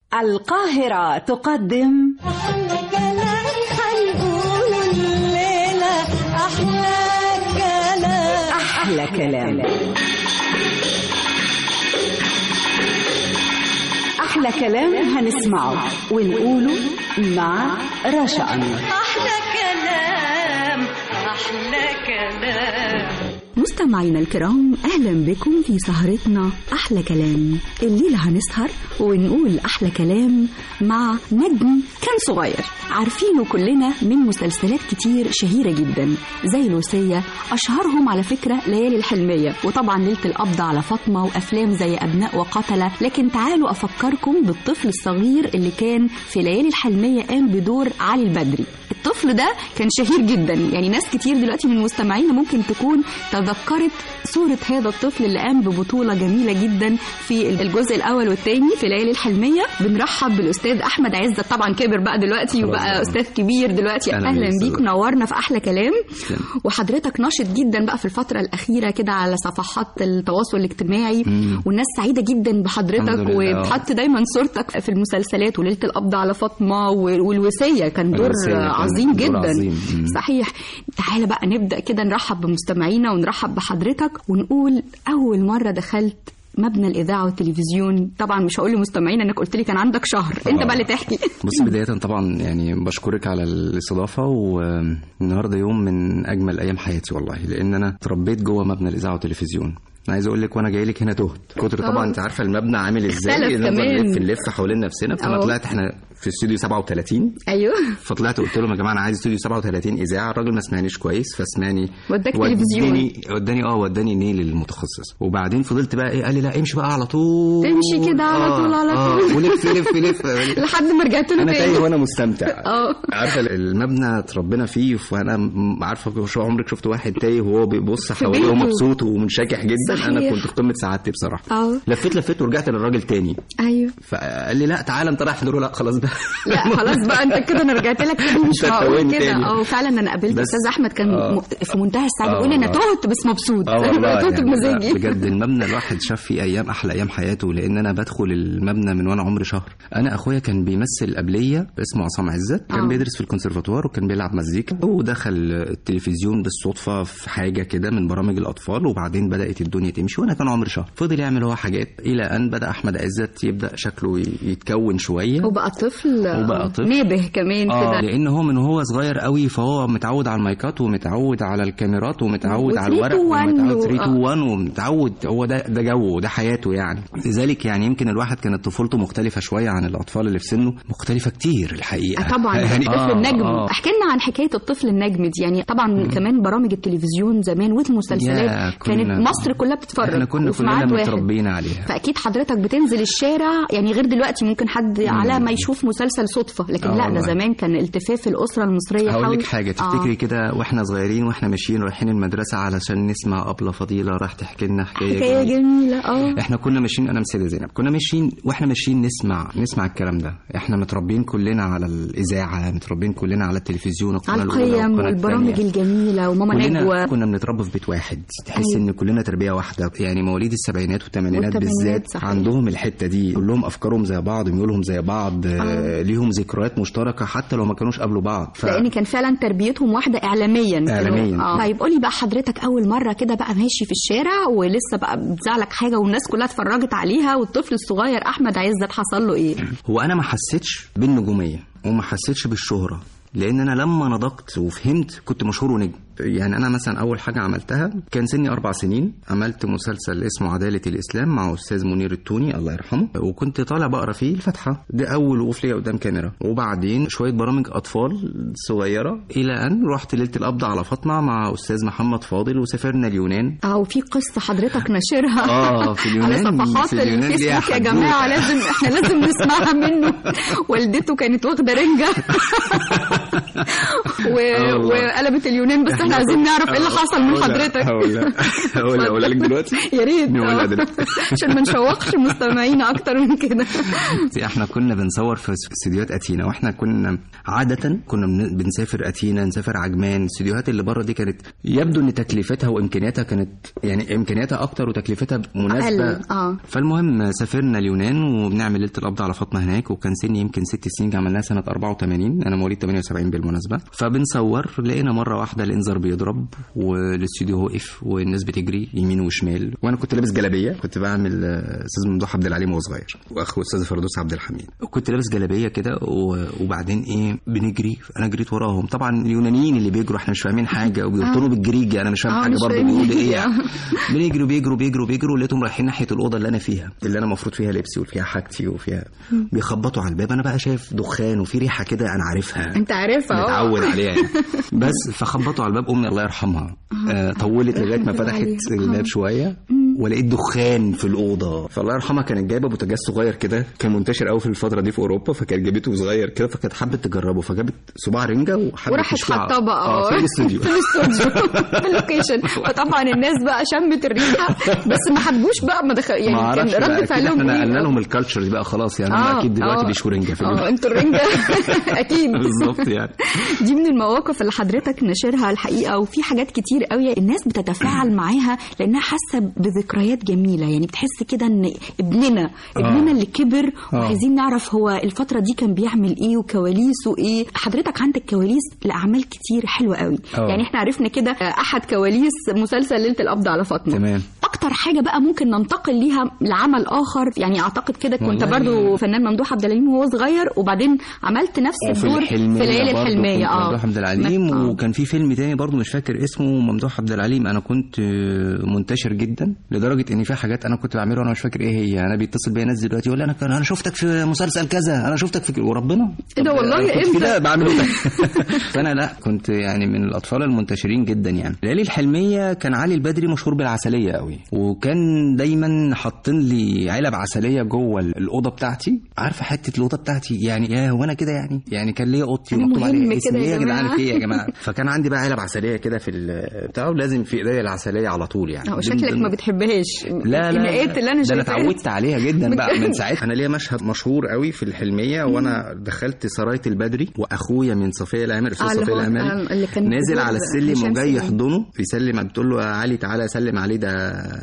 القاهرة تقدم أحلى كلام هنقوله الليلة أحلى كلام أحلى كلام أحلى كلام هنسمعه ونقوله مع رشا أنور أحلى كلام أحلى كلام مستمعينا الكرام اهلا بكم في سهرتنا احلى كلام الليله هنسهر ونقول احلى كلام مع نجم كان صغير عارفينه كلنا من مسلسلات كتير شهيره جدا زي الوصيه اشهرهم على فكره ليالي الحلميه وطبعا ليله القبض على فاطمه وافلام زي ابناء وقتله لكن تعالوا افكركم بالطفل الصغير اللي كان في ليالي الحلميه قام بدور علي البدري الطفل ده كان شهير جدا يعني ناس كتير دلوقتي من مستمعينا ممكن تكون تذكرت صورة هذا الطفل اللي قام ببطولة جميلة جدا في الجزء الأول والثاني في ليالي الحلمية بنرحب بالأستاذ أحمد عزت طبعا كبر بقى دلوقتي وبقى طبعاً. أستاذ كبير دلوقتي أهلاً أهلا بيك. بيك نورنا في أحلى كلام تسلم. وحضرتك ناشط جدا بقى في الفترة الأخيرة كده على صفحات التواصل الاجتماعي مم. والناس سعيدة جدا بحضرتك الحمد لله. وبتحط دايما صورتك في المسلسلات وليلة القبض على فاطمة والوصية كان دور الوصية كان عظيم دور جدا عظيم. مم. صحيح تعالى بقى نبدأ كده نرحب بمستمعينا ونرحب بحضرتك ونقول أول مرة دخلت مبنى الإذاعة والتلفزيون طبعا مش هقول لمستمعينا انك قلت لي كان عندك شهر انت آه. بقى اللي تحكي بص بداية طبعا يعني بشكرك على الاستضافة والنهارده يوم من أجمل أيام حياتي والله لأن أنا اتربيت جوه مبنى الإذاعة والتلفزيون أنا عايز أقول لك وأنا جاي لك هنا تهت كتر طبعا آه. أنت عارفة المبنى عامل إزاي اختلف نفضل كمان. نلف نلف حوالين نفسنا فأنا آه. طلعت إحنا في استوديو 37 ايوه فطلعت قلت لهم يا جماعه انا عايز استوديو 37 اذاعه الراجل ما سمعنيش كويس فسمعني وداك تلفزيون. وداني وداني اه وداني نيل المتخصص وبعدين فضلت بقى ايه قال لي لا امشي بقى على طول تمشي كده على طول، على طول. ولف لف لف لحد ما رجعت له انا تاني تايه وانا مستمتع اه. عارفه المبنى اتربينا فيه وانا م- عارفه شو عمرك شفت واحد تايه وهو بيبص حواليه بيته. ومبسوط ومنشكح جدا صحيح. انا كنت في قمه سعادتي بصراحه اه لفيت لفيت ورجعت للراجل تاني ايوه فقال لي لا تعالى انت رايح فين؟ قلت له لا خلاص بقى لا خلاص بقى انت كده انا رجعت لك تاني مش انت هقول توهني كده تاني. اه فعلا انا قابلت بس- استاذ احمد كان آه. م- في منتهى السعاده آه بيقول لي انا والله. تهت بس مبسوط اه والله تهت يعني بمزاجي لا، بجد المبنى الواحد شاف فيه ايام احلى ايام حياته لان انا بدخل المبنى من وانا عمري شهر انا اخويا كان بيمثل قبليه اسمه عصام عزت كان آه. بيدرس في الكونسرفاتوار وكان بيلعب مزيكا ودخل التلفزيون بالصدفه في حاجه كده من برامج الاطفال وبعدين بدات الدنيا تمشي وانا كان عمري شهر فضل يعمل هو حاجات الى ان بدا احمد عزت يبدا شكله ي- يتكون شويه وبقى طفل وبقى آه، طفل. نابه كمان اه كده لان هو من هو صغير قوي فهو متعود على المايكات ومتعود على الكاميرات ومتعود و على الورق 3 to 1 ومتعود و- 3 آه. 2 1 ومتعود هو ده ده جوه وده حياته يعني لذلك يعني يمكن الواحد كانت طفولته مختلفه شويه عن الاطفال اللي في سنه مختلفه كتير الحقيقه آه طبعا يعني الطفل النجم آه. احكي لنا عن حكايه الطفل النجم دي يعني طبعا كمان برامج التلفزيون زمان يا والمسلسلات كنا- كانت مصر كلها بتتفرج احنا كنا وفي ميعاد كلنا واحد. متربيين عليها فاكيد حضرتك بتنزل الشارع يعني غير دلوقتي ممكن حد على ما يشوف مسلسل صدفه لكن آه لا ده والله. زمان كان التفاف الاسره المصريه هقول حول لك حاجه تفتكري كده واحنا صغيرين واحنا ماشيين رايحين المدرسه علشان نسمع ابله فضيله راح تحكي لنا حكايه حكايه جميلة. جميله اه احنا كنا ماشيين انا مسيدة زينب كنا ماشيين واحنا ماشيين نسمع نسمع الكلام ده احنا متربيين كلنا على الاذاعه متربيين كلنا على التلفزيون القناه على الأولى القيم والقناة والبرامج الثانية. الجميله وماما كلنا نجوى كنا بنتربى في بيت واحد تحس أيوة. ان كلنا تربيه واحده يعني مواليد السبعينات والثمانينات والثمانينات، بالذات صحيح. عندهم الحته دي كلهم افكارهم زي بعض ميولهم زي بعض آه. ليهم ذكريات مشتركه حتى لو ما كانوش قابلوا بعض ف... لان كان فعلا تربيتهم واحده اعلاميا إعلامياً. اه طيب قولي بقى حضرتك اول مره كده بقى ماشي في الشارع ولسه بقى بتذاع لك حاجه والناس كلها اتفرجت عليها والطفل الصغير احمد عزت حصل له ايه هو انا ما حسيتش بالنجوميه وما حسيتش بالشهره لان انا لما نضجت وفهمت كنت مشهور ونجم يعني انا مثلا اول حاجه عملتها كان سني اربع سنين عملت مسلسل اسمه عداله الاسلام مع استاذ منير التوني الله يرحمه وكنت طالع بقرا فيه الفاتحه ده اول وقوف ليا قدام كاميرا وبعدين شويه برامج اطفال صغيره الى ان رحت ليله القبض على فاطمه مع استاذ محمد فاضل وسافرنا اليونان اه وفي قصه حضرتك ناشرها آه، في اليونان- على صفحات في اليونان ليها الفيسبوك يا حدوتة. جماعه لازم احنا لازم نسمعها منه والدته كانت واخده رنجه و... آه والله. وقلبت اليونان بس احنا عايزين نعرف ايه اللي حصل من هقولها- حضرتك هقولها هقولها هقولها لك دلوقتي يا ريت نقولها آه. دلوقتي. عشان ما نشوقش مستمعينا اكتر من كده احنا كنا بنصور في استديوهات اتينا واحنا كنا عاده كنا بن- بنسافر اتينا نسافر عجمان الاستديوهات اللي بره دي كانت يبدو ان تكلفتها وامكانياتها كانت يعني امكانياتها اكتر وتكلفتها مناسبه أقل، آه. فالمهم سافرنا اليونان وبنعمل ليله القبض على فاطمه هناك وكان سني يمكن ست سنين عملناها سنه 84 انا مواليد 78 بالمناسبه فبنصور لقينا مره واحده الانذار بيضرب والاستوديو وقف والناس بتجري يمين وشمال وانا كنت لابس جلابيه كنت بعمل آه، استاذ ممدوح عبد العليم وهو صغير واخو استاذ فردوس عبد الحميد كنت لابس جلابيه كده و- وبعدين ايه بنجري انا جريت وراهم طبعا اليونانيين اللي بيجروا احنا مش فاهمين حاجه وبيرطنوا بالجريجي انا مش فاهم آه، حاجه مش برضه فاهمين. بيقولوا ايه آه. بنجروا بيجروا بيجروا بيجروا لقيتهم رايحين ناحيه الاوضه اللي انا فيها اللي انا المفروض فيها لبسي وفيها حاجتي وفيها بيخبطوا على الباب انا بقى شايف دخان وفي ريحه كده انا عارفها انت عارفها اه متعود عليها يعني. بس فخبطوا على الباب امي الله يرحمها آه طولت لغايه ما رحمة الله فتحت عليها. الباب شويه ولقيت دخان في الاوضه فالله يرحمها كانت جايبه بوتاجاز صغير كده كان منتشر قوي في الفتره دي في اوروبا فكانت جابته صغير كده فكانت حبت تجربه فجابت صباع رنجه وحبت وراحت تشويها. حاطاه بقى اه في الاستوديو في الاستوديو في اللوكيشن فطبعا الناس بقى شمت الريحه بس ما حبوش بقى ما دخل ما يعني اعرفش كان بقى رد اكيد فعلهم احنا إيه؟ نقلنا لهم الكالتشر دي بقى خلاص يعني هم آه، اكيد دلوقتي آه. بيشوا رنجه في اه اليوم انتوا الرنجه اكيد بالظبط يعني دي من المواقف اللي حضرتك ناشرها الحقيقه وفي حاجات كتير قوي الناس بتتفاعل معاها لانها حاسه بذكريات جميله يعني بتحس كده ان ابننا ابننا اللي كبر آه. وعايزين نعرف هو الفتره دي كان بيعمل ايه وكواليسه ايه حضرتك عندك كواليس لاعمال كتير حلوه قوي آه. يعني احنا عرفنا كده احد كواليس مسلسل ليله القبض على فاطمه تمام. اكتر حاجه بقى ممكن ننتقل ليها لعمل اخر يعني اعتقد كده كنت والله. برضو فنان ممدوح عبد العليم وهو صغير وبعدين عملت نفس وفي الدور الحلمية في ليالي برضه الحلميه كنت اه ممدوح عبد العليم آه. وكان في فيلم تاني برضه مش فاكر اسمه ممدوح عبد العليم انا كنت آه، منتشر جدا لدرجه ان في حاجات انا كنت بعملها وانا مش فاكر ايه هي انا بيتصل بيا ناس دلوقتي يقول لي انا كان انا شفتك في مسلسل كذا انا شفتك في ك- وربنا إيه ده طب والله أنا كنت في إمتى؟ ده بعمله ده فانا لا كنت يعني من الاطفال المنتشرين جدا يعني ليالي الحلميه كان علي البدري مشهور بالعسليه قوي وكان دايما حاطين لي علب عسليه جوه الاوضه بتاعتي عارفه حته الاوضه بتاعتي يعني يا هو انا كده يعني يعني كان ليا اوضتي أنا ومكتوب مهم عليها اسمي كده ايه يا يا جدعان جماعة. في ايه يا جماعه فكان عندي بقى علب عسليه كده في ال- بتاعه لازم في ايديا العسليه على طول يعني اه دي شكلك من- ما بتحبهاش لا لا النقاط اللي انا ده انا شايفاها اتعودت عليها جدا بقى من بجد؟ ساعتها انا ليا مشهد مشهور قوي في الحلميه وانا دخلت سرايه البدري واخويا من صفيه العمري آه، استاذ اللي صفيه هو العمري كان- اللي كان نازل بدور على السلم هشام وجاي سليم. يحضنه يسلم بتقول له يا علي تعالى سلم عليه ده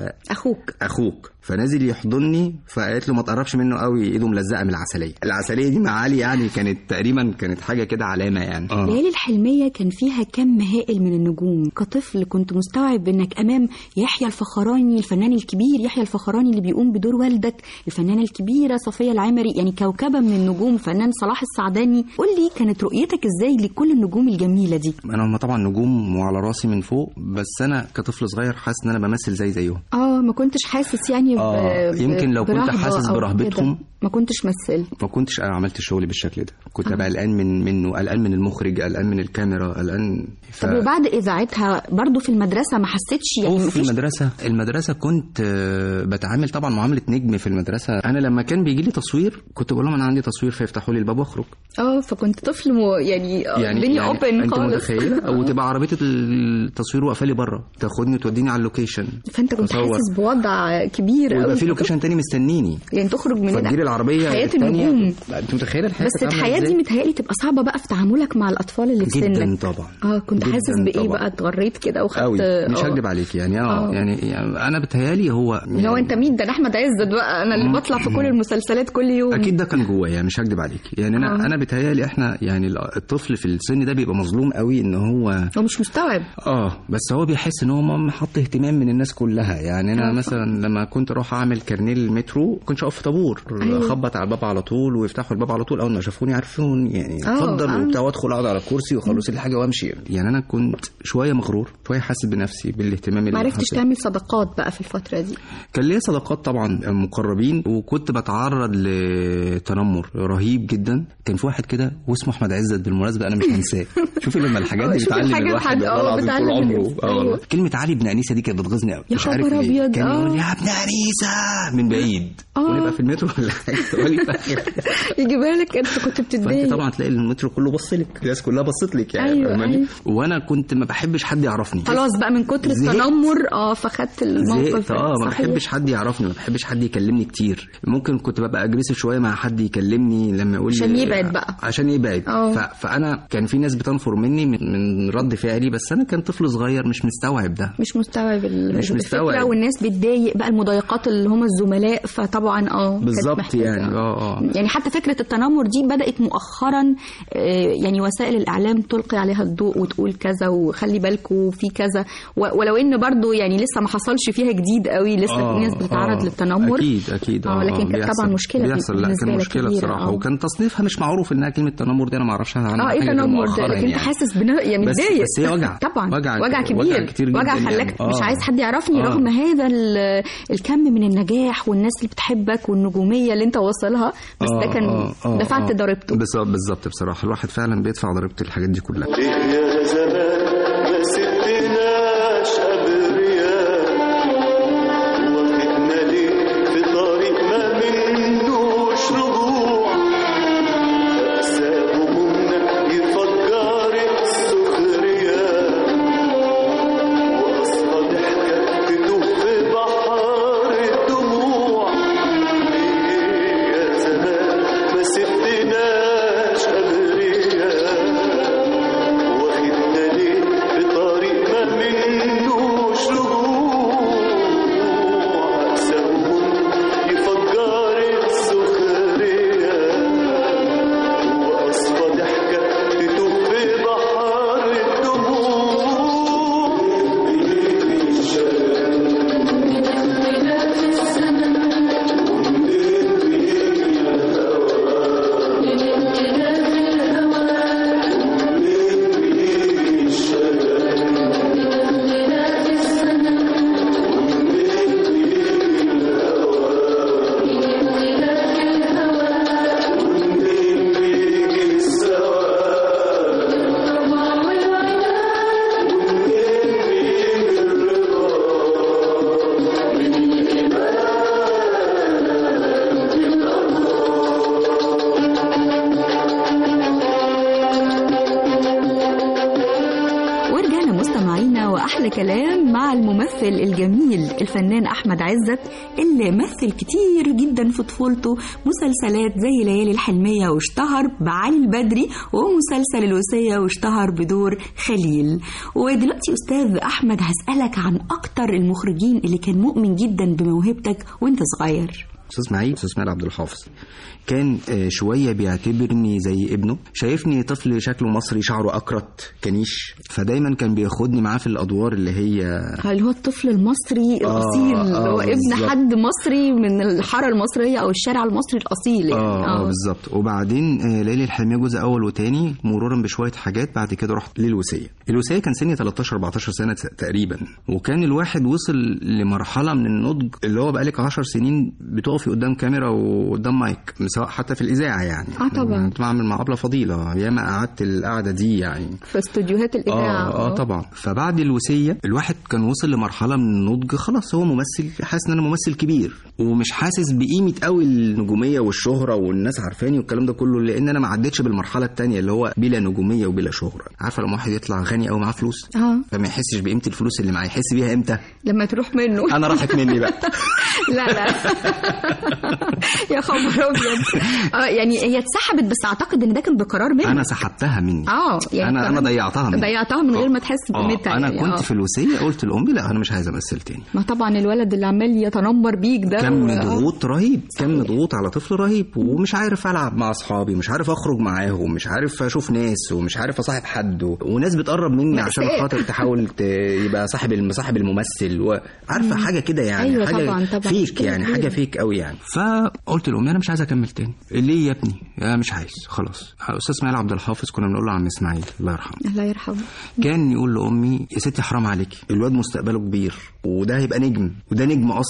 اخوك اخوك فنازل يحضني فقالت له ما تقربش منه قوي ايده ملزقه من العسليه العسليه دي مع علي يعني كانت تقريبا كانت حاجه كده علامه يعني اه ليالي الحلمية كان فيها كم هائل من النجوم كطفل كنت مستوعب انك امام يحيى الفخراني الفنان الكبير يحيى الفخراني اللي بيقوم بدور والدك الفنانة الكبيرة صفية العمري يعني كوكبة من النجوم فنان صلاح السعداني قول لي كانت رؤيتك ازاي لكل النجوم الجميلة دي انا هم طبعا نجوم وعلى راسي من فوق بس انا كطفل صغير حاسس ان انا بمثل زي زيهم اه ما كنتش حاسس يعني ب... آه، ب- يمكن لو كنت برهبة حاسس أو برهبتهم. كده. ما كنتش مثل ما كنتش انا عملت الشغل بالشكل ده كنت ابقى قلقان من منه قلقان من المخرج قلقان من الكاميرا قلقان ف... طب وبعد اذاعتها برضو في المدرسة ما حسيتش يعني أوه، في مفيش المدرسة المدرسة كنت آه، بتعامل طبعا معاملة نجم في المدرسة أنا لما كان بيجي لي تصوير كنت بقول لهم أنا عندي تصوير فيفتحوا لي الباب وأخرج اه فكنت طفل مو يعني, آه، الدنيا اوبن أنت خالص متخيلة أو تبقى عربية التصوير واقفة لي بره تاخدني وتوديني على اللوكيشن فانت كنت أصور. حاسس بوضع كبير ويبقى قوي في لوكيشن تاني مستنيني يعني تخرج من فتجيلي العربية حياة التانية. النجوم لا، أنت متخيلة الحياة بس كانت عاملة الحياة إزاي؟ دي متهيألي تبقى صعبة بقى في تعاملك مع الأطفال اللي في جدا سنك طبعا اه كنت جداً حاسس بإيه طبعاً. بقى اتغريت كده وخدت قوي مش آه. هكدب عليك يعني اه آه. يعني, يعني انا بتهيالي هو اللي هو انت مين ده انا احمد عزت بقى انا اللي بطلع في كل المسلسلات كل يوم اكيد ده كان جوايا مش هكدب عليك يعني انا آه. انا بتهيالي احنا يعني الطفل في السن ده بيبقى مظلوم قوي ان هو هو مش مستوعب اه بس هو بيحس ان هو م- حط اهتمام من الناس كلها يعني انا آه. مثلا لما كنت اروح اعمل كارنيه المترو كنتش اقف في طابور أيوة. اخبط على الباب على طول ويفتحوا الباب على طول اول ما شافوني عرفوني يعني آه، اتفضل آه. وبتاع وادخل اقعد على الكرسي واخلص الحاجه وامشي يعني انا كنت شويه مغرور شويه حاسس بنفسي بالاهتمام اللي ما عرفتش حصل. تعمل صداقات بقى في الفترة دي كان ليا صداقات طبعا مقربين وكنت بتعرض لتنمر رهيب جدا كان في واحد كده واسمه احمد عزت بالمناسبه انا مش هنساه شوفي لما الحاجات آه، دي شوفي بتعلم الحاجة الواحد بحد- والله آه، العظيم طول بتعلم عمره الإنسان. اه والله أيوة. كلمه علي بن انيسه دي كانت بتغيظني قوي يا مش عارف خبر ليه. أبيض ابيض كان يقول لي اه يا ابن عريسه من بعيد آه. ونبقى في المترو ولا حاجه تقول لي فاكر يجيبها لك انت كنت فانت بتتضايق طبعا تلاقي المترو كله بص لك الناس كلها بصت لك يعني أيوة، فاهماني؟ أيوة. وانا كنت ما بحبش حد يعرفني خلاص بقى من كتر زهقت. التنمر اه فخدت الموقف زهقت اه ما صحيح. بحبش حد يعرفني ما بحبش حد يكلمني كتير ممكن كنت ببقى اجريسيف شويه مع حد يكلمني لما يقول لي عشان يبعد بقى. عشان يبعد اه. ف... فانا كان في ناس بتنفر مني من, من رد فعلي بس انا كان طفل صغير مش مستوعب ده مش مستوعب ال- مش الفكره مستوعب. والناس بتضايق بقى المضايقات اللي هم الزملاء فطبعا اه كانت بالظبط محتاجة. يعني اه اه يعني حتى فكرة التنمر دي بدأت مؤخرا آه، يعني وسائل الإعلام تلقي عليها الضوء وتقول كذا وخلي بالكوا في كذا و- ولو إن برضو يعني لسه ما حصلش فيها جديد قوي لسه في آه، ناس بتتعرض آه، للتنمر اكيد اكيد اه لكن كانت بيحصل. طبعا مشكلة بيحصل لا بالنسبة كان لك مشكله كبيرة، بصراحه آه. وكان تصنيفها مش معروف انها كلمه تنمر دي انا ما اعرفش عنها اه ايه حاجة غير تنمر ده مؤخراً لكن انت يعني. حاسس بنا يعني بس- متضايق بس هي وجع. طبعا وجع- وجع كبير وجع كتير جداً وجع يعني. خلاك آه. مش عايز حد يعرفني آه. رغم هذا ال- الكم من النجاح والناس اللي بتحبك والنجوميه اللي انت واصلها بس آه، ده كان آه، آه، دفعت آه. ضريبته بالظبط بالظبط بصراحه الواحد فعلا بيدفع ضريبه الحاجات دي كلها ليه يا زمان ما سبتناش أبرياء واخدنا ليه في طريق ما منوش رجوع أقسى همومنا يفجر السخرية وأصفى ضحكة تدوب في بحر الدموع ليه يا زمان ما سبتناش أبرياء واخدنا ليه في طريق ما منوش رجوع أقسامهم يفجر السخرية وأصفى ضحكة تدوب في بحر الدموع ورجعنا مستمعينا واحلى كلام مع الممثل الجميل الفنان احمد عزت اللي مثل كتير جدا في طفولته مسلسلات زي ليالي الحلميه واشتهر بعلي البدري ومسلسل الوصيه واشتهر بدور خليل ودلوقتي استاذ احمد هسالك عن اكتر المخرجين اللي كان مؤمن جدا بموهبتك وانت صغير استاذ اسماعيل استاذ اسماعيل عبد الحافظ كان آه، شويه بيعتبرني زي ابنه شايفني طفل شكله مصري شعره اكرت كنيش فدايما كان بياخدني معاه في الادوار اللي هي اللي هو الطفل المصري الاصيل آه، اللي هو ابن بالظبط. حد مصري من الحاره المصريه او الشارع المصري الاصيل يعني اه اه بالظبط وبعدين آه، ليالي الحلميه جزء اول وتاني مرورا بشويه حاجات بعد كده رحت للوصيه الوصيه كان سني 13 14 سنه تقريبا وكان الواحد وصل لمرحله من النضج اللي هو بقالك 10 سنين بتقفي قدام كاميرا وقدام مايك سواء حتى في الاذاعه يعني آه، طبعا. كنت بعمل مع ابله فضيله ياما قعدت القعده دي يعني في استوديوهات الاذاعه اه اه طبعا فبعد الوصيه الواحد كان وصل لمرحله من النضج خلاص هو ممثل حاسس ان انا ممثل كبير ومش حاسس بقيمه قوي النجوميه والشهره والناس عارفاني والكلام ده كله لان انا ما عدتش بالمرحله التانية اللي هو بلا نجوميه وبلا شهره عارفه لما واحد يطلع غني قوي معاه فلوس اه فما يحسش بقيمه الفلوس اللي معاه يحس بيها امتى لما تروح منه انا راحت مني بقى لا لا يا خبر ابيض اه يعني هي اتسحبت بس اعتقد ان ده كان بقرار منه انا سحبتها مني اه يعني انا انا كمان ضيعتها مني ضيعتها من غير ما تحس آه، بقيمتها انا يعني، كنت آه. في الوصيه قلت لامي لا انا مش عايز امثل تاني ما طبعا الولد اللي عمال يتنمر بيك ده كم و- ضغوط رهيب كم ضغوط على طفل رهيب ومش عارف العب مع اصحابي مش عارف اخرج معاهم مش عارف اشوف ناس ومش عارف اصاحب حد و... وناس بتقرب مني عشان مأساة. خاطر تحاول ت... يبقى صاحب الم- صاحب الممثل وعارفه حاجه كده يعني أيوة حاجه طبعاً، طبعاً. فيك مشكلة يعني كبيرة. حاجه فيك قوي يعني فقلت لامي انا مش عايز اكمل تاني ليه يا ابني انا مش عايز خلاص استاذ اسماعيل عبد الحافظ كنا بنقول له عم اسماعيل الله يرحمه الله يرحمه كان يقول لامي يا ستي حرام عليكي الواد مستقبله كبير وده هيبقى نجم وده نجم اصلا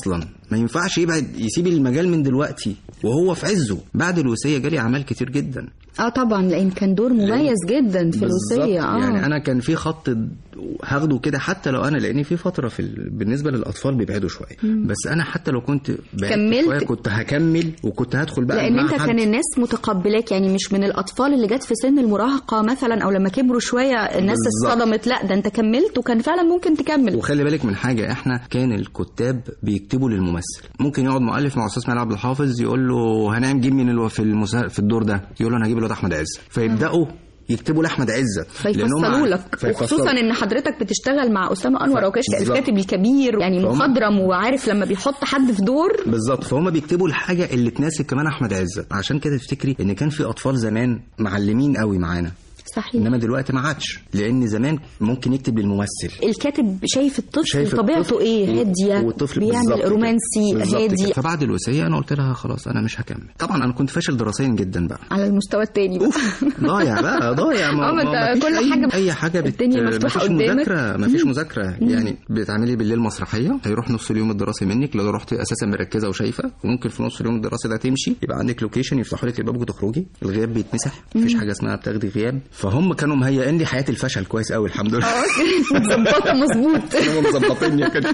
ما ينفعش يبعد يسيب المجال من دلوقتي وهو في عزه بعد الوصيه جالي اعمال كتير جدا اه طبعا لان كان دور مميز جدا في بالظبط. الوصيه اه يعني انا كان في خط هاخده كده حتى لو انا لان في فتره في ال... بالنسبه للاطفال بيبعدوا شويه بس انا حتى لو كنت بعدت كملت؟ شوية كنت هكمل وكنت هدخل بقى لان انت المعهد. كان الناس متقبلاك يعني مش من الاطفال اللي جت في سن المراهقه مثلا او لما كبروا شويه الناس بالظبط. اتصدمت لا ده انت كملت وكان فعلا ممكن تكمل وخلي بالك من حاجه احنا كان الكتاب بيكتبوا للممثل ممكن يقعد مؤلف مع استاذ اسماعيل عبد الحافظ يقول له هنعمل جيب مين الو- في المسا... في الدور ده يقول له انا هجيب الواد احمد عز فيبداوا يكتبوا لاحمد عزت لأنهم فيفصلوا ع- لك فيفصلوا. وخصوصا ان حضرتك بتشتغل مع اسامه انور او كشك بالظبط. الكاتب الكبير يعني فهم- مخضرم وعارف لما بيحط حد في دور بالظبط فهم بيكتبوا الحاجه اللي تناسب كمان احمد عزت عشان كده تفتكري ان كان في اطفال زمان معلمين قوي معانا صحيح انما دلوقتي ما عادش لان زمان ممكن يكتب للممثل الكاتب شايف الطفل شايف طبيعته الطفل ايه و- هاديه والطفل بيعمل بالظبط كده. رومانسي بالظبط هادي كده. فبعد الوصيه انا قلت لها خلاص انا مش هكمل طبعا انا كنت فاشل دراسيا جدا بقى على المستوى التاني بقى. ضايع بقى ضايع آه، ما أنت فيش كل أي- حاجة اي حاجه بت... الدنيا مفتوحة مفيش قدامك. مذاكره مفيش مذاكره يعني بتعملي بالليل مسرحيه هيروح نص اليوم الدراسي منك لو رحت اساسا مركزه وشايفه وممكن في نص اليوم الدراسي ده تمشي يبقى عندك لوكيشن يفتحوا لك الباب وتخرجي الغياب بيتمسح مفيش حاجه اسمها بتاخدي غياب فهم كانوا مهيئين لي حياه الفشل كويس قوي الحمد لله مظبطه مظبوط هم مظبطيني كده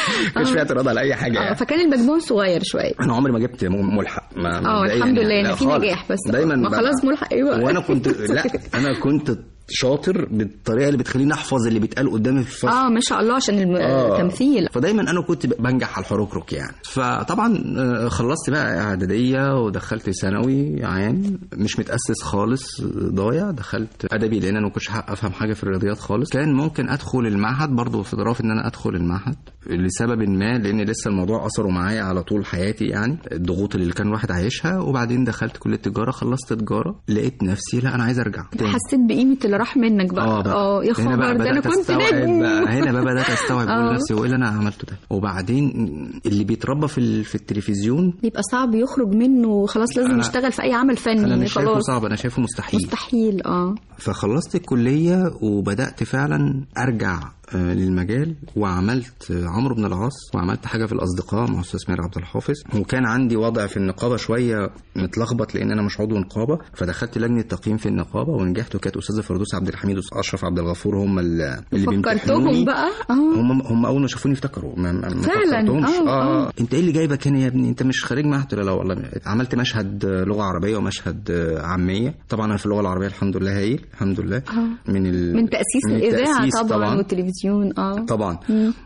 مش فيها اعتراض على اي حاجه اه يعني. فكان المجموع صغير شويه انا عمري ما جبت م- ملحق ما اه مبدئياً الحمد لله يعني. ان لا في خالص. نجاح بس دايما ما ببقى- خلاص ملحق ايوه وانا كنت لا انا كنت شاطر بالطريقه اللي بتخليني احفظ اللي بيتقال قدامي في الفصل اه ما شاء الله عشان آه. التمثيل فدايما انا كنت بنجح على الحركرك يعني فطبعا آه، خلصت بقى اعداديه ودخلت ثانوي عام مش متاسس خالص ضايع دخلت ادبي لان انا ما كنتش افهم حاجه في الرياضيات خالص كان ممكن ادخل المعهد برضه في ظرف ان انا ادخل المعهد لسبب ما لان لسه الموضوع اثره معايا على طول حياتي يعني الضغوط اللي كان الواحد عايشها وبعدين دخلت كليه تجاره خلصت تجاره لقيت نفسي لا انا عايز ارجع تاني. حسيت بقيمه اللي راح منك بقى اه بقى اه يا هنا بقى خبر ده انا بدأت كنت أستوعب نجم بقى هنا بقى بدات استوعب آه. اقول لنفسي هو ايه اللي انا عملته ده وبعدين اللي بيتربى في ال- في التلفزيون بيبقى صعب يخرج منه خلاص لازم أنا- يشتغل في اي عمل فني انا مش شايفه خلاص صعب انا شايفه مستحيل مستحيل اه فخلصت الكليه وبدات فعلا ارجع آه، للمجال وعملت آه، عمرو بن العاص وعملت حاجه في الاصدقاء مع استاذ ماهر عبد الحافظ وكان عندي وضع في النقابه شويه متلخبط لان انا مش عضو نقابه فدخلت لجنه تقييم في النقابه ونجحت وكانت استاذه فردوس عبد الحميد واشرف عبد الغفور هم اللي اللي فكرتهم بيمتحنوني. بقى اه هم هم اول ما شافوني افتكروا ما, ما ما فعلاً، فكرتهمش آه، آه. انت ايه اللي جايبك هنا يا ابني انت مش خريج معهد قلت له لا والله عملت مشهد لغه عربيه ومشهد عاميه طبعا انا في اللغه العربيه الحمد لله هايل الحمد لله آه. من ال... من تاسيس من الاذاعه التأسيس طبعا والتلفزيون اه طبعا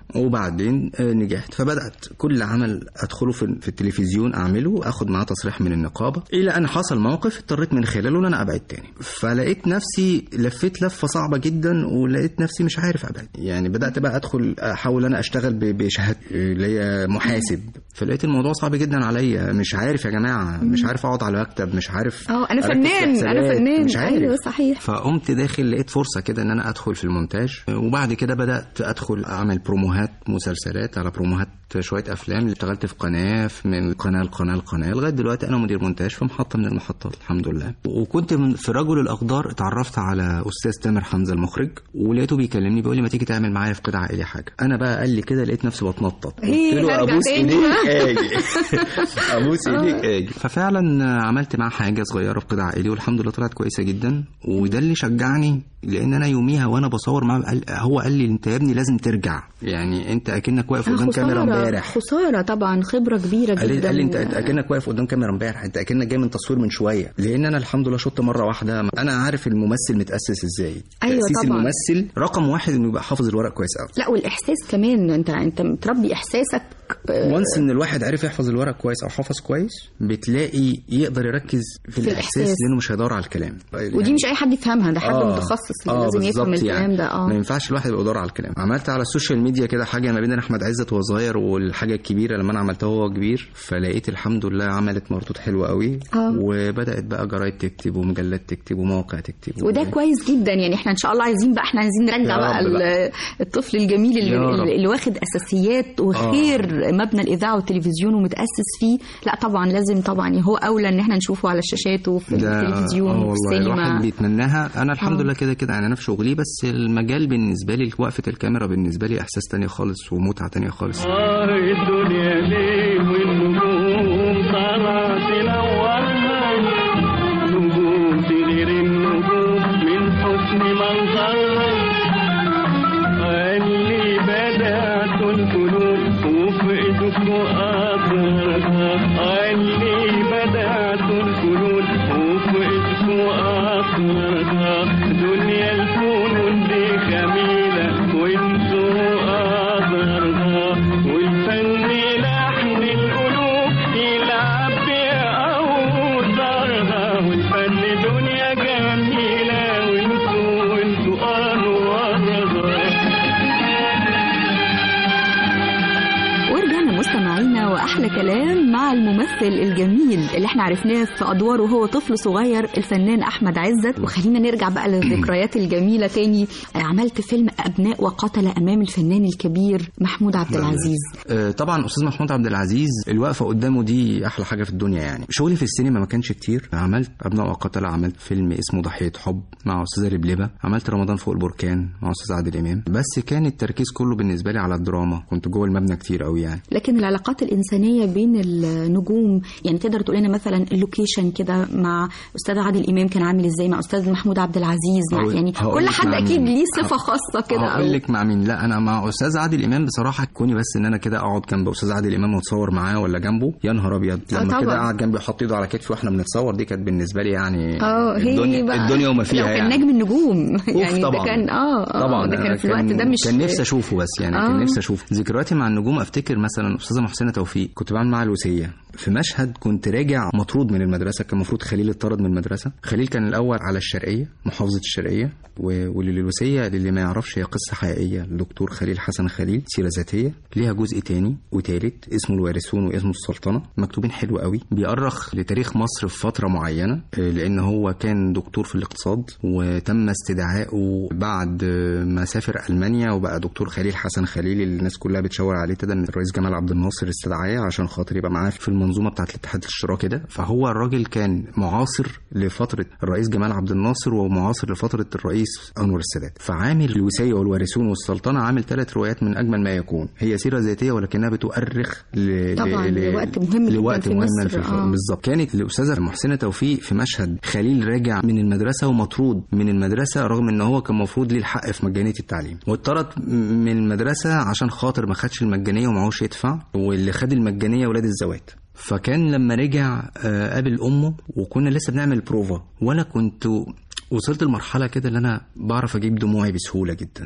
وبعدين آه، نجحت فبدات كل عمل ادخله في في التلفزيون اعمله اخد معاه تصريح من النقابه الى ان حصل موقف اضطريت من خلاله ان انا ابعد تاني فلقيت نفسي لفيت لفه صعبه جدا ولقيت نفسي مش عارف ابعد يعني بدات بقى ادخل احاول انا اشتغل ب- بشهاده اللي هي محاسب فلقيت الموضوع صعب جدا عليا مش عارف يا جماعه مش عارف اقعد على مكتب مش عارف اه انا أركز في فنان انا حسابات، فنان مش عارف ايوه صحيح فقمت داخل لقيت فرصه كده ان انا ادخل في المونتاج وبعد كده بدات ادخل اعمل بروموهات مسلسلات على بروموهات شويه افلام اشتغلت في قناه في من قناه لقناه لقناه لغايه دلوقتي انا مدير مونتاج في محطه من المحطات الحمد لله وكنت من في رجل الاقدار اتعرفت على استاذ تامر حمزه المخرج ولقيته بيكلمني بيقول لي ما تيجي تعمل معايا في قطع عائلي حاجه انا بقى قال لي كده لقيت نفسي بتنطط إيه، قلت له هرجع ابوس تاني ايديك بقى. اجي ابوس ايديك اجي ففعلا عملت معاه حاجه صغيره في قطع عائلي والحمد لله طلعت كويسه جدا وده اللي شجعني لان انا يوميها وانا بصور معاه قال- هو قال لي انت يا ابني لازم ترجع يعني انت اكنك واقف آه، قدام كاميرا خسارة امبارح خسارة طبعا خبرة كبيرة قال لي, جدا قال لي انت أنت اكنك واقف قدام كاميرا امبارح انت اكنك جاي من تصوير من شويه لان انا الحمد لله شطت مره واحده انا عارف الممثل متاسس ازاي أيوة تاسيس طبعا. الممثل رقم واحد انه يبقى حافظ الورق كويس قوي لا والإحساس كمان أنت أنت متربي إحساسك آه، وانس ان الواحد عرف يحفظ الورق كويس او حافظ كويس بتلاقي يقدر يركز في, في الاحساس, الإحساس. لانه مش هيدور على الكلام ودي مش أي حد يفهمها ده حد آه. متخصص اللي آه لازم يفهم بالظبط الكلام يعني. ده اه ما ينفعش الواحد يبقى يدور على الكلام عملت على السوشيال ميديا كده حاجه ما بين احمد عزت وهو صغير والحاجه الكبيره لما انا عملتها وهو كبير فلقيت الحمد لله عملت مردود حلو قوي آه. وبدات بقى جرايد تكتب ومجلات تكتب ومواقع تكتب وده و- كويس جدا يعني احنا ان شاء الله عايزين بقى احنا عايزين نرجع يا بقى رب بقى. ال- الطفل الجميل يا اللي, رب. اللي واخد اساسيات وخير مبنى الاذاعه والتلفزيون ومتاسس فيه لا طبعا لازم طبعا هو اولى ان احنا نشوفه على الشاشات وفي ده التلفزيون اه وفي والله الواحد السينما بيتمناها انا الحمد آه. لله كده كده يعني انا في شغلي بس المجال بالنسبه لي وقفه الكاميرا بالنسبه لي احساس تاني خالص ومتعه تانية خالص آه الدنيا ليه دنيا جميلة وانتوا وانتوا أنوارها ورجعنا مستمعينا واحلى كلام مع الممثل الجميل اللي احنا عرفناه في ادواره وهو طفل صغير الفنان احمد عزت وخلينا نرجع بقى للذكريات الجميله تاني عملت فيلم ابناء وقتل امام الفنان الكبير محمود عبد العزيز آه، طبعا استاذ محمود عبد العزيز الوقفه قدامه دي احلى حاجه في الدنيا يعني شغلي في السينما ما كانش كتير عملت ابناء وقتله عملت فيلم اسمه ضحيه حب مع استاذه لبلبه عملت رمضان فوق البركان مع استاذ عادل امام بس كان التركيز كله بالنسبه لي على الدراما كنت جوه المبنى كتير قوي يعني لكن العلاقات الإنسانية بين النجوم يعني تقدر تقول لنا مثلا اللوكيشن كده مع أستاذ عادل إمام كان عامل إزاي مع أستاذ محمود عبد العزيز مع هقول- يعني هقول كل لك حد مع أكيد مين. ليه صفة خاصة كده هقول أو لك مع مين لا انا مع استاذ عادل امام بصراحه كوني بس ان انا كده اقعد جنب استاذ عادل امام واتصور معاه ولا جنبه يا نهار ابيض آه لما طبعا. كده قعد جنبي وحط ايده على كتفي واحنا بنتصور دي كانت بالنسبه لي يعني اه هي الدنيا بقى الدنيا وما لو فيها كان يعني نجم النجوم أوف يعني ده طبعا. كان اه اه طبعا ده كان في الوقت كان- ده مش كان نفسي اشوفه بس يعني آه. كان نفسي اشوفه ذكرياتي مع النجوم افتكر مثلا استاذه محسنه توفيق كنت بعمل معاها الوسيه في مشهد كنت راجع مطرود من المدرسه كان المفروض خليل اتطرد من المدرسه خليل كان الاول على الشرقيه محافظه الشرقيه و- وللوسيه للي ما يعرفش هي قصه حقيقيه الدكتور خليل حسن خليل سيره ذاتيه ليها جزء تاني وتالت اسمه الوارثون واسمه السلطنه مكتوبين حلو قوي بيأرخ لتاريخ مصر في فتره معينه آه، لان هو كان دكتور في الاقتصاد وتم استدعائه بعد آه، ما سافر المانيا وبقى دكتور خليل حسن خليل اللي الناس كلها بتشاور عليه كده ان الرئيس جمال عبد الناصر استدعاه عشان خاطر يبقى معاه في المنظومه بتاعه الاتحاد الاشتراكي ده فهو الراجل كان معاصر لفتره الرئيس جمال عبد الناصر ومعاصر لفتره الرئيس انور السادات فعامل الوصيه والوارثون والسلطنه عامل ثلاث روايات من اجمل ما يكون هي سيره ذاتيه ولكنها بتؤرخ ل... طبعاً، ل... لوقت مهم جداً لوقت في مهم مصر، في الف... آه. بالظبط كانت الاستاذه محسنه توفيق في مشهد خليل راجع من المدرسه ومطرود من المدرسه رغم ان هو كان المفروض ليه الحق في مجانيه التعليم واتطرد من المدرسه عشان خاطر ما خدش المجانيه ومعهوش يدفع واللي خد المجانيه ولاد الزوات فكان لما رجع آه، قابل امه وكنا لسه بنعمل بروفا وانا كنت وصلت لمرحله كده اللي انا بعرف اجيب دموعي بسهوله جدا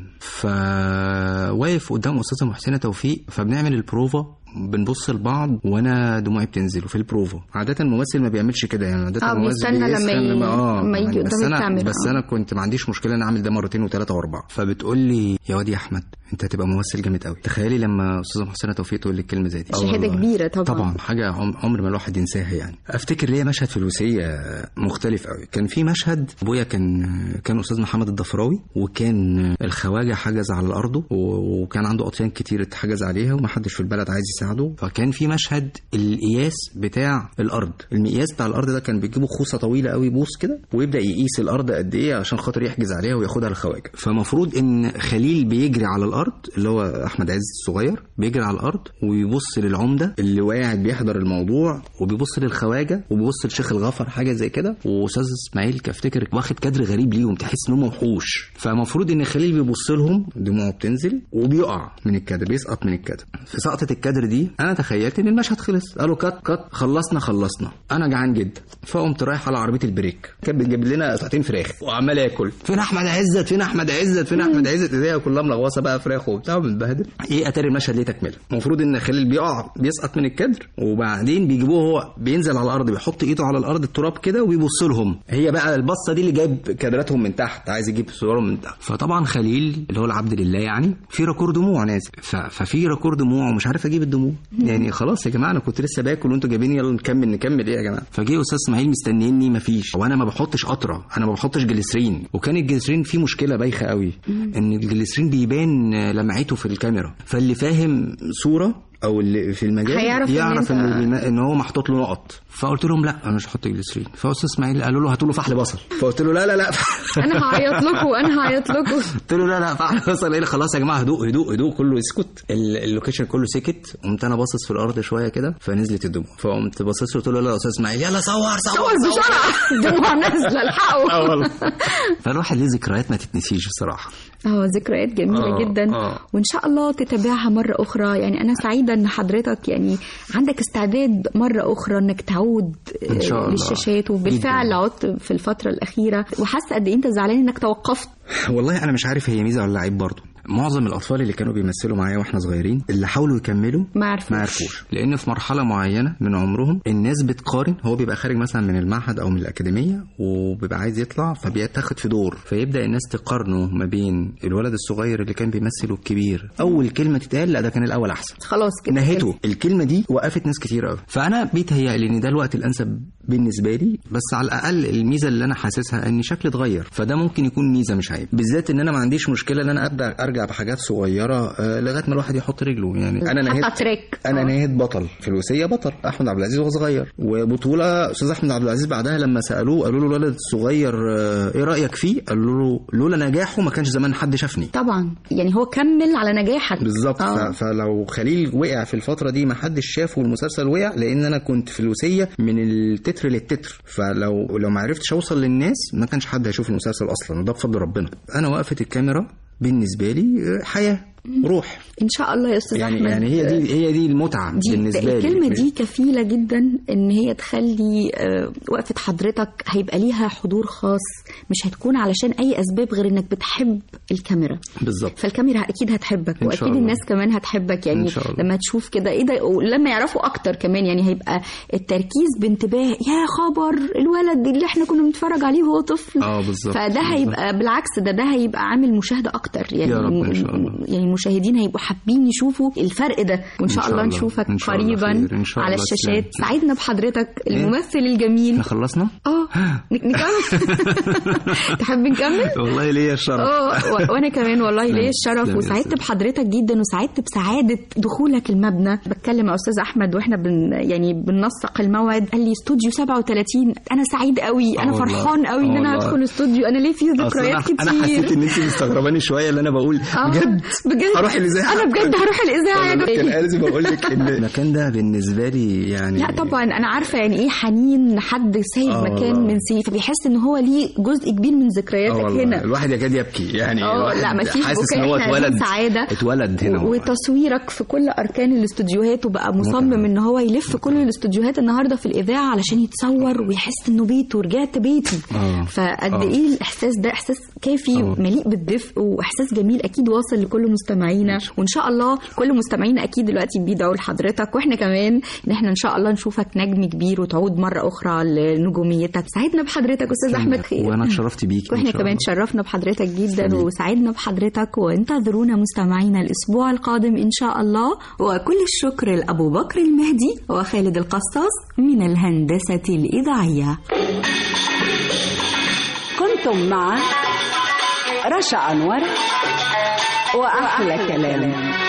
فواقف قدام استاذه محسنه توفيق فبنعمل البروفا بنبص لبعض وانا دموعي بتنزل وفي البروفا عاده الممثل ما بيعملش كده يعني عاده آه، الممثل بيستنى لما بيستنى ي- لما- اه لما يجي بس قدام انا الكاميرا، بس آه. انا كنت ما عنديش مشكله ان اعمل ده مرتين وثلاثه واربعه فبتقول لي يا واد يا احمد انت هتبقى ممثل جامد قوي تخيلي لما استاذه محسنه توفيق تقول لي الكلمه زي دي آه شهادة والله. كبيرة طبعاً. طبعا حاجه عم- عمر ما الواحد ينساها يعني افتكر ليا مشهد في الوسيه مختلف قوي كان في مشهد ابويا كان كان استاذ محمد الضفراوي وكان الخواجه حجز على الارض و- وكان عنده اطيان كتير اتحجز عليها ومحدش في البلد عايز يساعده فكان في مشهد القياس بتاع الارض المقياس بتاع الارض ده كان بيجيبوا خوصه طويله قوي بوص كده ويبدا يقيس الارض قد ايه عشان خاطر يحجز عليها وياخدها للخواجه فمفروض ان خليل بيجري على الارض اللي هو احمد عز الصغير بيجري على الارض ويبص للعمده اللي قاعد بيحضر الموضوع وبيبص للخواجه وبيبص لشيخ الغفر حاجه زي كده واستاذ اسماعيل افتكر واخد كادر غريب ليهم تحس ان هم وحوش فمفروض ان خليل بيبص لهم دموعه بتنزل وبيقع من الكادر بيسقط من الكادر في سقطه الكادر دي انا تخيلت ان المشهد خلص قالوا كات كات خلصنا خلصنا انا جعان جدا فقمت رايح على عربيه البريك كانت بتجيب لنا قطعتين فراخ وعمال اكل فين احمد عزت فين احمد عزت فين احمد عزت ايديها كلها ملغوصه بقى فراخ وبتاع ومتبهدل ايه اتاري المشهد ليه تكمله المفروض ان خليل بيقع بيسقط من الكادر وبعدين بيجيبوه هو بينزل على الارض بيحط ايده على الارض التراب كده وبيبص لهم هي بقى البصه دي اللي جايب كادراتهم من تحت عايز يجيب صورهم من تحت فطبعا خليل اللي هو العبد لله يعني في ركور دموع نازل ف- ففي ركور دموع ومش عارف اجيب الدموع يعني خلاص يا جماعه انا كنت لسه باكل وانتوا جايبين يلا نكمل نكمل ايه يا جماعه فجه استاذ اسماعيل مستنيني مفيش وانا ما بحطش قطره انا ما بحطش جليسرين وكان الجليسرين فيه مشكله بايخه قوي ان الجليسرين بيبان لمعته في الكاميرا فاللي فاهم صوره او اللي في المجال هيعرف إن يعرف أنت- ان, الم- ان هو محطوط له نقط فقلت لهم لا انا مش هحط جليسرين فاستاذ اسماعيل قالوا له هاتوا له فحل بصل فقلت له لا لا لا انا هعيط لكم انا هعيط لكم قلت له لا لا فحل بصل ايه خلاص يا جماعه هدوء هدوء هدوء كله يسكت ال- اللوكيشن كله سكت قمت انا باصص في الارض شويه كده فنزلت الدموع فقمت باصص له قلت له لا يا استاذ اسماعيل يلا صور صور صور بسرعه دموع نازله الحقوا اه والله فالواحد ليه ذكريات ما تتنسيش بصراحه اه ذكريات جميلة آه، جدا آه. وإن شاء الله تتابعها مرة أخرى يعني أنا سعيدة إن حضرتك يعني عندك استعداد مرة أخرى إنك تعود إن شاء آه، الله. للشاشات وبالفعل جداً. عدت في الفترة الأخيرة وحاسة قد إيه أنت زعلان إنك توقفت والله انا مش عارف هي ميزه ولا عيب برضه معظم الاطفال اللي كانوا بيمثلوا معايا واحنا صغيرين اللي حاولوا يكملوا ما عرفوش. ما عرفوش لان في مرحله معينه من عمرهم الناس بتقارن هو بيبقى خارج مثلا من المعهد او من الاكاديميه وبيبقى عايز يطلع فبيتاخد في دور فيبدا الناس تقارنه ما بين الولد الصغير اللي كان بيمثل والكبير اول كلمه تتقال لا ده كان الاول احسن خلاص كده نهيته الكلمه دي وقفت ناس كتير قوي فانا بيتهيألي ان ده الوقت الانسب بالنسبه لي بس على الاقل الميزه اللي انا حاسسها ان شكلي اتغير فده ممكن يكون ميزه مش عيب بالذات ان انا ما عنديش مشكله ان انا ابدا ارجع بحاجات صغيره آه، لغايه ما الواحد يحط رجله يعني انا نهيت حتى تريك انا آه. نهيت بطل في الوصيه بطل احمد عبد العزيز وهو صغير وبطوله استاذ احمد عبد العزيز بعدها لما سالوه قالوا له الولد الصغير آه، ايه رايك فيه قالوا له لولا نجاحه ما كانش زمان حد شافني طبعا يعني هو كمل على نجاحك بالظبط آه. ف- فلو خليل وقع في الفتره دي ما حدش شافه والمسلسل وقع لان انا كنت في الوصيه من التتر للتتر فلو لو ما عرفتش اوصل للناس ما كانش حد هيشوف المسلسل اصلا وده بفضل ربنا انا وقفه الكاميرا بالنسبه لي آه، حياه روح ان شاء الله يا استاذ يعني احمد يعني هي دي هي دي المتعه دي بالنسبه لي الكلمة دي كفيلة جدا ان هي تخلي آه، وقفة حضرتك هيبقى ليها حضور خاص مش هتكون علشان اي اسباب غير انك بتحب الكاميرا بالظبط فالكاميرا اكيد هتحبك إن شاء واكيد الله. الناس كمان هتحبك يعني إن شاء الله. لما تشوف كده ايه ده ولما يعرفوا اكتر كمان يعني هيبقى التركيز بانتباه يا خبر الولد اللي احنا كنا بنتفرج عليه وهو طفل اه بالظبط فده بالظبط. هيبقى بالعكس ده ده هيبقى عامل مشاهده اكتر يعني يا رب إن شاء الله. يعني المشاهدين هيبقوا حابين يشوفوا الفرق ده وان شاء إن شاء الله الله. نشوفك إن شاء الله قريبا خير. إن شاء على الله الشاشات تسلم. سعدنا بحضرتك الممثل الجميل احنا خلصنا اه ن- نكمل تحب نكمل والله ليا الشرف اه و- وانا كمان والله ليا الشرف تسلم يا وسعدت أستاذ. بحضرتك جدا وسعدت بسعاده دخولك المبنى بتكلم مع استاذ احمد واحنا بن يعني بننسق الموعد قال لي استوديو 37 انا سعيد قوي انا آه والله. فرحان قوي ان آه انا والله. هدخل استوديو انا ليه فيه أصل ذكريات أنا- انا حسيت كتير ان انت مستغرباني شويه اللي انا بقول آه، بجد بجد هروح الاذاعه انا بجد هروح الاذاعه يا كان جماعه لازم اقول لك ان المكان ده بالنسبه لي يعني لا طبعا انا عارفه يعني ايه حنين حد سايب آه مكان والله. من سنين فبيحس ان هو ليه جزء كبير من آه ذكرياتك والله. هنا الواحد يكاد يبكي يعني اه الواحد لا مفيش حاسس بكاء ان هو احنا عايزين اتولد سعاده اتولد هنا و- وتصويرك في كل اركان الاستوديوهات وبقى مصمم ان هو يلف كل الاستوديوهات النهارده في الاذاعه علشان يتصور ويحس انه بيته ورجعت بيتي آه. فقد آه. ايه الاحساس ده احساس كافي آه. مليء بالدفء واحساس جميل اكيد واصل لكل مستمعينا وان شاء الله كل مستمعينا اكيد دلوقتي بيدعوا لحضرتك واحنا كمان ان احنا ان شاء الله نشوفك نجم كبير وتعود مره اخرى لنجوميتك سعدنا بحضرتك استاذ احمد خير وانا اتشرفت بيك واحنا كمان تشرفنا بحضرتك جدا وسعدنا بحضرتك وانتظرونا مستمعينا الاسبوع القادم ان شاء الله وكل الشكر لابو بكر المهدي وخالد القصاص من الهندسه الاذاعيه كنتم مع رشا أنور وأحلى كلام